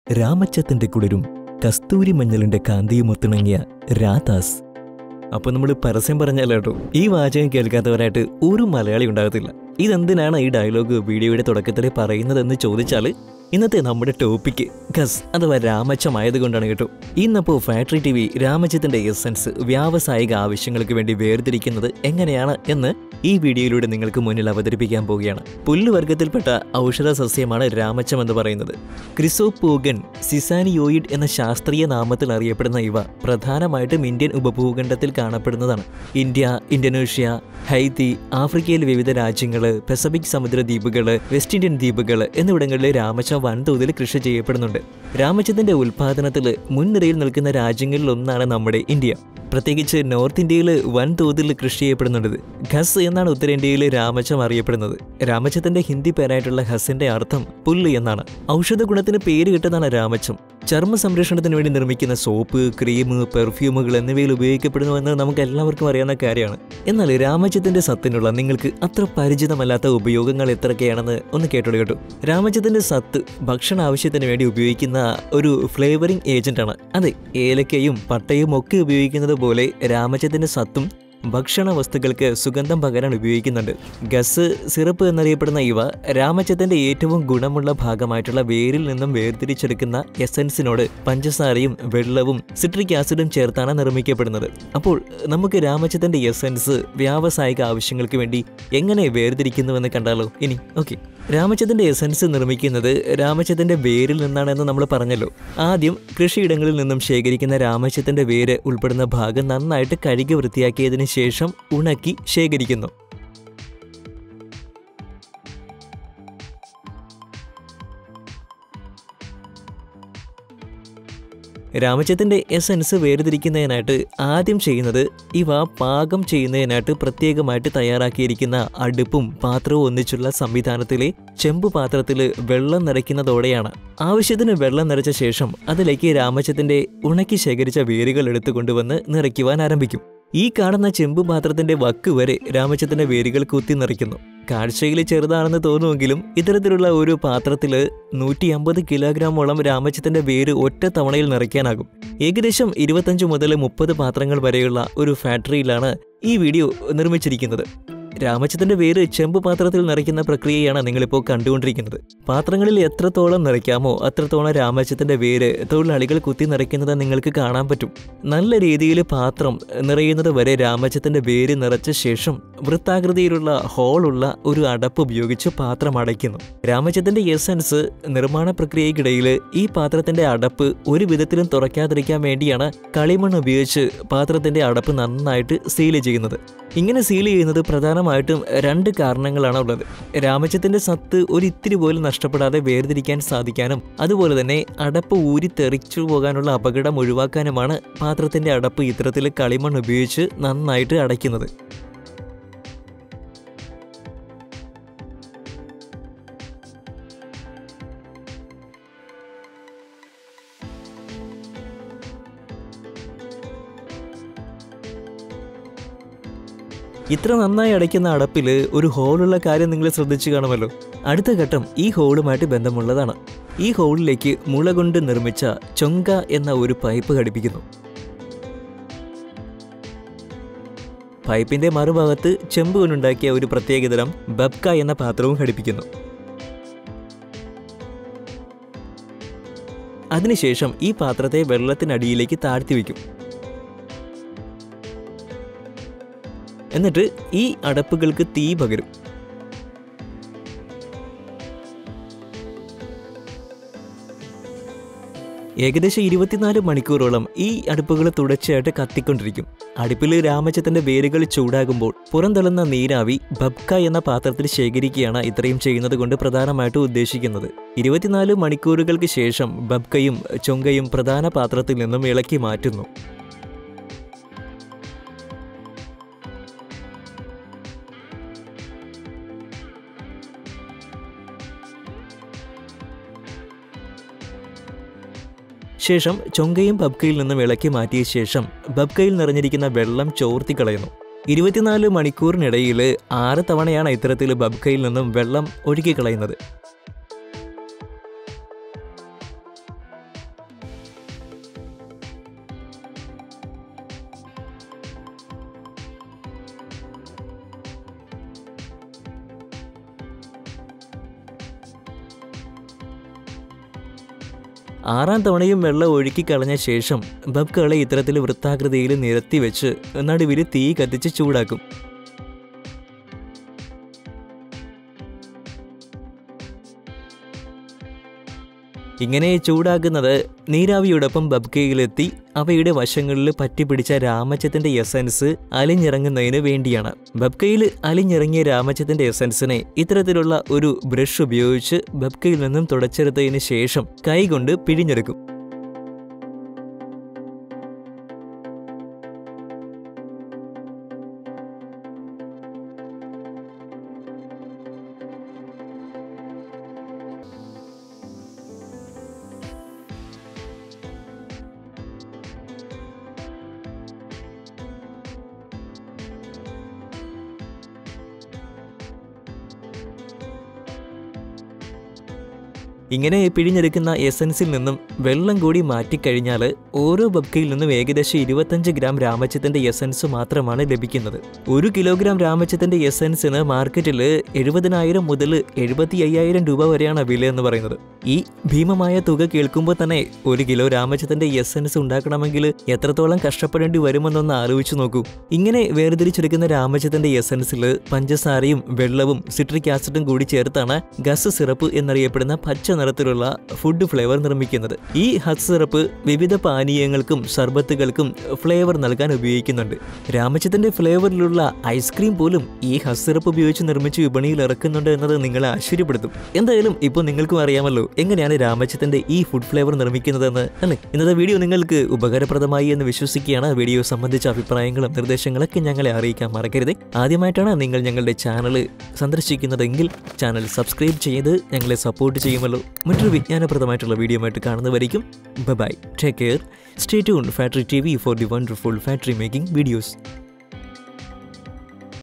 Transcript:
രാമച്ചത്തിന്റെ കുളിരും കസ്തൂരി മഞ്ഞളിന്റെ കാന്തിയുമൊത്തിണങ്ങിയ രാധാസ് അപ്പൊ നമ്മൾ പരസ്യം പറഞ്ഞല്ലോ കേട്ടോ ഈ വാചകം കേൾക്കാത്തവരായിട്ട് ഒരു മലയാളി ഉണ്ടാകത്തില്ല ഇതെന്തിനാണ് ഈ ഡയലോഗ് വീഡിയോയുടെ തുടക്കത്തിൽ പറയുന്നതെന്ന് ചോദിച്ചാൽ ഇന്നത്തെ നമ്മുടെ ടോപ്പിക്ക് ഗസ് അഥവാ രാമച്ചമായതുകൊണ്ടാണ് കേട്ടോ ഇന്നപ്പോൾ ഫാക്ടറി ടി വി രാമച്ചത്തിന്റെ എസൻസ് വ്യാവസായിക ആവശ്യങ്ങൾക്ക് വേണ്ടി വേർതിരിക്കുന്നത് എങ്ങനെയാണ് എന്ന് ഈ വീഡിയോയിലൂടെ നിങ്ങൾക്ക് മുന്നിൽ അവതരിപ്പിക്കാൻ പോവുകയാണ് പുല്ലുവർഗത്തിൽപ്പെട്ട ഔഷധ സസ്യമാണ് രാമച്ചം എന്ന് പറയുന്നത് ക്രിസോപൂഗൻ സിസാനിയോയിഡ് എന്ന ശാസ്ത്രീയ നാമത്തിൽ അറിയപ്പെടുന്ന ഇവ പ്രധാനമായിട്ടും ഇന്ത്യൻ ഉപഭൂഖണ്ഡത്തിൽ കാണപ്പെടുന്നതാണ് ഇന്ത്യ ഇന്തോനേഷ്യ ഹൈതി ആഫ്രിക്കയിലെ വിവിധ രാജ്യങ്ങൾ പസഫിക് സമുദ്ര ദ്വീപുകൾ വെസ്റ്റ് ഇന്ത്യൻ ദ്വീപുകൾ എന്നിവിടങ്ങളിൽ രാമച്ച വൻതോതിൽ കൃഷി ചെയ്യപ്പെടുന്നുണ്ട് രാമച്ചത്തിന്റെ ഉൽപാദനത്തിൽ മുൻനിരയിൽ നിൽക്കുന്ന രാജ്യങ്ങളിൽ ഒന്നാണ് നമ്മുടെ ഇന്ത്യ പ്രത്യേകിച്ച് നോർത്ത് ഇന്ത്യയിൽ വൻതോതിൽ കൃഷി ചെയ്യപ്പെടുന്നുണ്ട് ഖസ് എന്നാണ് ഉത്തരേന്ത്യയിൽ രാമച്ചം അറിയപ്പെടുന്നത് രാമച്ചത്തിന്റെ ഹിന്ദി പേരായിട്ടുള്ള ഹസിന്റെ അർത്ഥം പുല്ല് എന്നാണ് ഔഷധ ഗുണത്തിന് പേര് കിട്ടുന്നതാണ് രാമച്ചം ചർമ്മ സംരക്ഷണത്തിന് വേണ്ടി നിർമ്മിക്കുന്ന സോപ്പ് ക്രീം പെർഫ്യൂമുകൾ എന്നിവയിൽ ഉപയോഗിക്കപ്പെടുന്നുവെന്ന് നമുക്ക് എല്ലാവർക്കും അറിയാവുന്ന കാര്യമാണ് എന്നാൽ രാമച്ചത്തിന്റെ സത്തിനുള്ള നിങ്ങൾക്ക് അത്ര പരിചിതമല്ലാത്ത ഉപയോഗങ്ങൾ എത്രയൊക്കെയാണെന്ന് ഒന്ന് കേട്ടോളൂ കേട്ടോ രാമച്ചത്തിന്റെ സത്ത് ഭക്ഷണ ആവശ്യത്തിന് വേണ്ടി ഉപയോഗിക്കുന്ന ഒരു ഫ്ലേവറിംഗ് ഏജന്റാണ് അതെ ഏലക്കയും പട്ടയും ഒക്കെ ഉപയോഗിക്കുന്നത് പോലെ രാമച്ചത്തിന്റെ സത്തും ഭക്ഷണ വസ്തുക്കൾക്ക് സുഗന്ധം പകരാൻ ഉപയോഗിക്കുന്നുണ്ട് ഗസ് സിറപ്പ് എന്നറിയപ്പെടുന്ന ഇവ രാമച്ചത്തിന്റെ ഏറ്റവും ഗുണമുള്ള ഭാഗമായിട്ടുള്ള വേരിൽ നിന്നും വേർതിരിച്ചെടുക്കുന്ന എസൻസിനോട് പഞ്ചസാരയും വെള്ളവും സിട്രിക് ആസിഡും ചേർത്താണ് നിർമ്മിക്കപ്പെടുന്നത് അപ്പോൾ നമുക്ക് രാമച്ചത്തിന്റെ എസൻസ് വ്യാവസായിക ആവശ്യങ്ങൾക്ക് വേണ്ടി എങ്ങനെ വേർതിരിക്കുന്നുവെന്ന് കണ്ടാലോ ഇനി ഓക്കെ രാമച്ചത്തിന്റെ എസൻസ് നിർമ്മിക്കുന്നത് രാമച്ചത്തിന്റെ വേരിൽ നിന്നാണെന്ന് നമ്മൾ പറഞ്ഞല്ലോ ആദ്യം കൃഷിയിടങ്ങളിൽ നിന്നും ശേഖരിക്കുന്ന രാമച്ചത്തിന്റെ വേര് ഉൾപ്പെടുന്ന ഭാഗം നന്നായിട്ട് കഴുകി വൃത്തിയാക്കിയതിന് ശേഷം ഉണക്കി ശേഖരിക്കുന്നു രാമച്ചത്തിന്റെ എസൻസ് വേർതിരിക്കുന്നതിനായിട്ട് ആദ്യം ചെയ്യുന്നത് ഇവ പാകം ചെയ്യുന്നതിനായിട്ട് പ്രത്യേകമായിട്ട് തയ്യാറാക്കിയിരിക്കുന്ന അടുപ്പും പാത്രവും ഒന്നിച്ചുള്ള സംവിധാനത്തിലെ ചെമ്പു പാത്രത്തിൽ വെള്ളം നിറയ്ക്കുന്നതോടെയാണ് ആവശ്യത്തിന് വെള്ളം നിറച്ച ശേഷം അതിലേക്ക് രാമച്ചത്തിന്റെ ഉണക്കി ശേഖരിച്ച വേരുകൾ എടുത്തു കൊണ്ടുവന്ന് നിറയ്ക്കുവാൻ ആരംഭിക്കും ഈ കാണുന്ന ചെമ്പു പാത്രത്തിന്റെ വക്ക് വരെ രാമച്ചത്തിന്റെ വേരുകൾ കുത്തി നിറയ്ക്കുന്നു കാഴ്ചയിൽ ചെറുതാണെന്ന് തോന്നുമെങ്കിലും ഇത്തരത്തിലുള്ള ഒരു പാത്രത്തിൽ നൂറ്റി അമ്പത് കിലോഗ്രാമോളം രാമച്ചത്തിന്റെ വേര് ഒറ്റ തവണയിൽ നിറയ്ക്കാനാകും ഏകദേശം ഇരുപത്തഞ്ച് മുതൽ മുപ്പത് പാത്രങ്ങൾ വരെയുള്ള ഒരു ഫാക്ടറിയിലാണ് ഈ വീഡിയോ നിർമ്മിച്ചിരിക്കുന്നത് രാമച്ചത്തിന്റെ വേര് ചെമ്പ് പാത്രത്തിൽ നിറയ്ക്കുന്ന പ്രക്രിയയാണ് നിങ്ങളിപ്പോൾ കണ്ടുകൊണ്ടിരിക്കുന്നത് പാത്രങ്ങളിൽ എത്രത്തോളം നിറയ്ക്കാമോ അത്രത്തോളം രാമച്ചത്തിന്റെ വേര് തൊഴിലാളികൾ കുത്തി നിറയ്ക്കുന്നത് നിങ്ങൾക്ക് കാണാൻ പറ്റും നല്ല രീതിയിൽ പാത്രം നിറയുന്നത് വരെ രാമച്ചത്തിന്റെ വേര് നിറച്ച ശേഷം വൃത്താകൃതിയിലുള്ള ഹോളുള്ള ഒരു അടപ്പ് ഉപയോഗിച്ച് പാത്രം അടയ്ക്കുന്നു രാമച്ചത്തിന്റെ എസൻസ് നിർമ്മാണ പ്രക്രിയയ്ക്കിടയിൽ ഈ പാത്രത്തിന്റെ അടപ്പ് ഒരു വിധത്തിലും തുറക്കാതിരിക്കാൻ വേണ്ടിയാണ് കളിമണ്ണ് ഉപയോഗിച്ച് പാത്രത്തിന്റെ അടപ്പ് നന്നായിട്ട് സീൽ ചെയ്യുന്നത് ഇങ്ങനെ സീൽ ചെയ്യുന്നത് പ്രധാനമായിട്ടും രണ്ട് കാരണങ്ങളാണ് ഉള്ളത് രാമച്ചത്തിന്റെ സത്ത് ഒരു ഇത്തിരി പോലും നഷ്ടപ്പെടാതെ വേർതിരിക്കാൻ സാധിക്കാനും അതുപോലെ തന്നെ അടപ്പ് ഊരി തെറിച്ചു പോകാനുള്ള അപകടം ഒഴിവാക്കാനുമാണ് പാത്രത്തിന്റെ അടപ്പ് ഇത്തരത്തിൽ കളിമണ്ണ് ഉപയോഗിച്ച് നന്നായിട്ട് അടയ്ക്കുന്നത് ഇത്ര നന്നായി അടയ്ക്കുന്ന അടപ്പിൽ ഒരു ഹോളുള്ള കാര്യം നിങ്ങൾ ശ്രദ്ധിച്ചു കാണുമല്ലോ അടുത്ത ഘട്ടം ഈ ഹോളുമായിട്ട് ബന്ധമുള്ളതാണ് ഈ ഹോളിലേക്ക് മുള കൊണ്ട് നിർമ്മിച്ച ചൊങ്ക എന്ന ഒരു പൈപ്പ് ഘടിപ്പിക്കുന്നു പൈപ്പിന്റെ മറുഭാഗത്ത് ചെമ്പ് കൊണ്ടുണ്ടാക്കിയ ഒരു പ്രത്യേകതരം ബബ്ക എന്ന പാത്രവും ഘടിപ്പിക്കുന്നു അതിനുശേഷം ഈ പാത്രത്തെ വെള്ളത്തിനടിയിലേക്ക് താഴ്ത്തി വയ്ക്കും എന്നിട്ട് ഈ അടപ്പുകൾക്ക് തീ പകരും ഏകദേശം ഇരുപത്തിനാല് മണിക്കൂറോളം ഈ അടുപ്പുകൾ തുടർച്ചയായിട്ട് കത്തിക്കൊണ്ടിരിക്കും അടുപ്പിൽ രാമച്ചത്തിന്റെ വേരുകൾ ചൂടാകുമ്പോൾ പുറന്തള്ളുന്ന നീരാവി ബബ്ക എന്ന പാത്രത്തിൽ ശേഖരിക്കുകയാണ് ഇത്രയും ചെയ്യുന്നത് കൊണ്ട് പ്രധാനമായിട്ടും ഉദ്ദേശിക്കുന്നത് ഇരുപത്തിനാല് മണിക്കൂറുകൾക്ക് ശേഷം ബബ്കയും ചൊങ്കയും പ്രധാന പാത്രത്തിൽ നിന്നും ഇളക്കി മാറ്റുന്നു ശേഷം ചൊങ്കയും ബബ്കയിൽ നിന്നും ഇളക്കി മാറ്റിയ ശേഷം ബബ്കയിൽ നിറഞ്ഞിരിക്കുന്ന വെള്ളം ചോർത്തി കളയുന്നു ഇരുപത്തിനാല് മണിക്കൂറിനിടയിൽ ആറ് തവണയാണ് ഇത്തരത്തിൽ ബബ്കയിൽ നിന്നും വെള്ളം ഒഴുക്കി കളയുന്നത് ആറാം തവണയും വെള്ളം ഒഴുക്കി കളഞ്ഞ ശേഷം ബബ്കകളെ ഇത്തരത്തിൽ വൃത്താകൃതിയിൽ നിരത്തി വെച്ച് നടുവിൽ തീ കത്തിച്ച് ചൂടാക്കും ഇങ്ങനെ ചൂടാക്കുന്നത് നീരാവിയോടൊപ്പം ബബ്കയിലെത്തി അവയുടെ വശങ്ങളിൽ പറ്റിപ്പിടിച്ച രാമച്ചത്തിന്റെ എസൻസ് അലിഞ്ഞിറങ്ങുന്നതിന് വേണ്ടിയാണ് ബബ്കയിൽ അലിഞ്ഞിറങ്ങിയ രാമച്ചത്തിന്റെ എസൻസിനെ ഇത്തരത്തിലുള്ള ഒരു ബ്രഷ് ഉപയോഗിച്ച് ബബ്കയിൽ നിന്നും തുടച്ചെടുത്തതിന് ശേഷം കൈകൊണ്ട് പിഴിഞ്ഞെടുക്കും ഇങ്ങനെ പിഴിഞ്ഞെടുക്കുന്ന എസൻസിൽ നിന്നും വെള്ളം കൂടി മാറ്റിക്കഴിഞ്ഞാൽ ഓരോ ബബ്കയിൽ നിന്നും ഏകദേശം ഇരുപത്തഞ്ച് ഗ്രാം രാമച്ചത്തിന്റെ എസൻസ് മാത്രമാണ് ലഭിക്കുന്നത് ഒരു കിലോഗ്രാം രാമച്ചത്തിന്റെ എസൻസിന് മാർക്കറ്റിൽ എഴുപതിനായിരം മുതൽ എഴുപത്തി അയ്യായിരം രൂപ വരെയാണ് വില എന്ന് പറയുന്നത് ഈ ഭീമമായ തുക കേൾക്കുമ്പോൾ തന്നെ ഒരു കിലോ രാമച്ചത്തിന്റെ എസൻസ് ഉണ്ടാക്കണമെങ്കിൽ എത്രത്തോളം കഷ്ടപ്പെടേണ്ടി വരുമെന്നൊന്ന് ആലോചിച്ച് നോക്കൂ ഇങ്ങനെ വേർതിരിച്ചെടുക്കുന്ന രാമച്ചത്തിന്റെ എസൻസിൽ പഞ്ചസാരയും വെള്ളവും സിട്രിക് ആസിഡും കൂടി ചേർത്താണ് ഗസ് സിറപ്പ് എന്നറിയപ്പെടുന്ന പച്ച നിറത്തിലുള്ള ഫുഡ് ഫ്ലേവർ നിർമ്മിക്കുന്നത് ഈ ഹസ് സിറപ്പ് വിവിധ പാനീയങ്ങൾക്കും സർബത്തുകൾക്കും ഫ്ലേവർ നൽകാൻ ഉപയോഗിക്കുന്നുണ്ട് രാമച്ചത്തിന്റെ ഫ്ലേവറിലുള്ള ഐസ്ക്രീം പോലും ഈ ഹസ് സിറപ്പ് ഉപയോഗിച്ച് നിർമ്മിച്ച് വിപണിയിൽ ഇറക്കുന്നുണ്ട് എന്നത് നിങ്ങളെ ആശ്ചര്യപ്പെടുത്തും എന്തായാലും ഇപ്പോൾ നിങ്ങൾക്കും അറിയാമല്ലോ എങ്ങനെയാണ് രാമച്ചത്തിന്റെ ഈ ഫുഡ് ഫ്ലേവർ നിർമ്മിക്കുന്നതെന്ന് അല്ലേ ഇന്നത്തെ വീഡിയോ നിങ്ങൾക്ക് ഉപകാരപ്രദമായി എന്ന് വിശ്വസിക്കുകയാണ് വീഡിയോ സംബന്ധിച്ച അഭിപ്രായങ്ങളും നിർദ്ദേശങ്ങളൊക്കെ ഞങ്ങളെ അറിയിക്കാൻ മറക്കരുത് ആദ്യമായിട്ടാണ് നിങ്ങൾ ഞങ്ങളുടെ ചാനൽ സന്ദർശിക്കുന്നതെങ്കിൽ ചാനൽ സബ്സ്ക്രൈബ് ചെയ്ത് ഞങ്ങളെ സപ്പോർട്ട് ചെയ്യുമല്ലോ മറ്റൊരു വിജ്ഞാനപ്രദമായിട്ടുള്ള വീഡിയോ ആയിട്ട് കാണുന്നവരിക്കും bye take care stay tune factory T V for the wonderful factory making videos